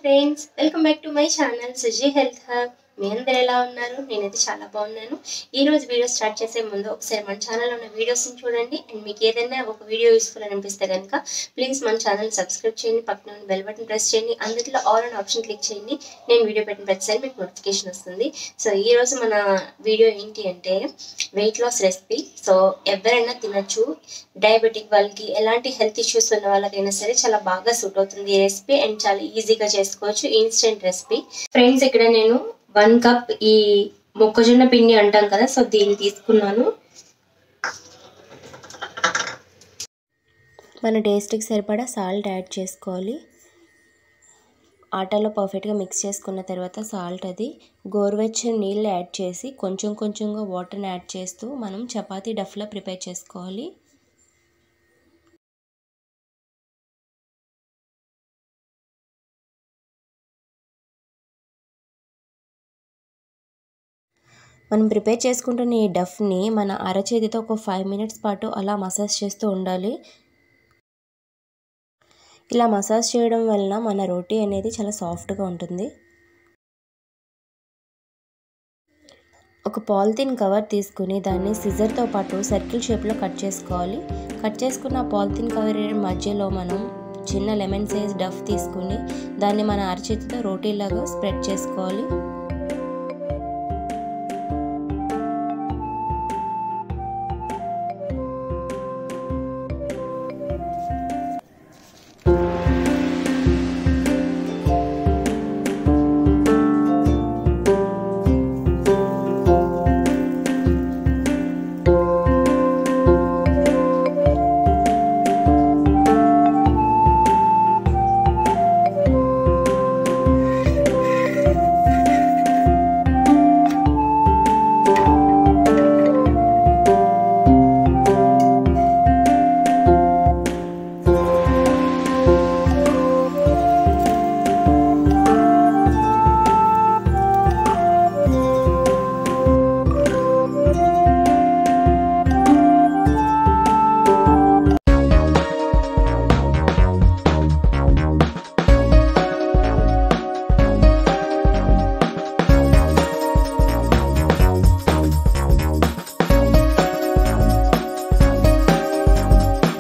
friends welcome back to my channel Suji health hub మీ అందరు ఎలా ఉన్నారు నేనైతే చాలా బాగున్నాను ఈ రోజు వీడియో స్టార్ట్ చేసే ముందు ఒకసారి మన ఛానల్లో ఉన్న వీడియోస్ని చూడండి అండ్ మీకు ఏదైనా ఒక వీడియో యూస్ఫుల్ అని అనిపిస్తే కనుక ప్లీజ్ మన ఛానల్ సబ్స్క్రైబ్ చేయండి పక్కన ఉన్న బెల్ బటన్ ప్రెస్ చేయండి అందులో ఆల్ అండ్ ఆప్షన్ క్లిక్ చేయండి నేను వీడియో పెట్టిన ప్రతిసారి మీకు నోటిఫికేషన్ వస్తుంది సో ఈ రోజు మన వీడియో ఏంటి అంటే వెయిట్ లాస్ రెసిపీ సో ఎవరైనా తినచ్చు డయాబెటిక్ వాళ్ళకి ఎలాంటి హెల్త్ ఇష్యూస్ ఉన్న వాళ్ళకైనా సరే చాలా బాగా సూట్ అవుతుంది ఈ రెసిపీ అండ్ చాలా ఈజీగా చేసుకోవచ్చు ఇన్స్టెంట్ రెసిపీ ఫ్రెండ్స్ ఇక్కడ నేను వన్ కప్ ఈ మొక్కజొన్న పిండి అంటాం కదా సో దీన్ని తీసుకున్నాను మన టేస్ట్కి సరిపడా సాల్ట్ యాడ్ చేసుకోవాలి ఆటలో పర్ఫెక్ట్గా మిక్స్ చేసుకున్న తర్వాత సాల్ట్ అది గోరువెచ్చని నీళ్ళు యాడ్ చేసి కొంచెం కొంచెంగా వాటర్ని యాడ్ చేస్తూ మనం చపాతీ డఫ్లా ప్రిపేర్ చేసుకోవాలి మనం ప్రిపేర్ చేసుకుంటున్న ఈ డఫ్ని మన అరచేతితో ఒక ఫైవ్ మినిట్స్ పాటు అలా మసాజ్ చేస్తూ ఉండాలి ఇలా మసాజ్ చేయడం వలన మన రోటీ అనేది చాలా సాఫ్ట్గా ఉంటుంది ఒక పాలిథిన్ కవర్ తీసుకుని దాన్ని సిజర్తో పాటు సర్కిల్ షేప్లో కట్ చేసుకోవాలి కట్ చేసుకున్న పాలిథిన్ కవర్ మధ్యలో మనం చిన్న లెమన్ సైజ్ డఫ్ తీసుకుని దాన్ని మన అరచేతితో రోటీలాగా స్ప్రెడ్ చేసుకోవాలి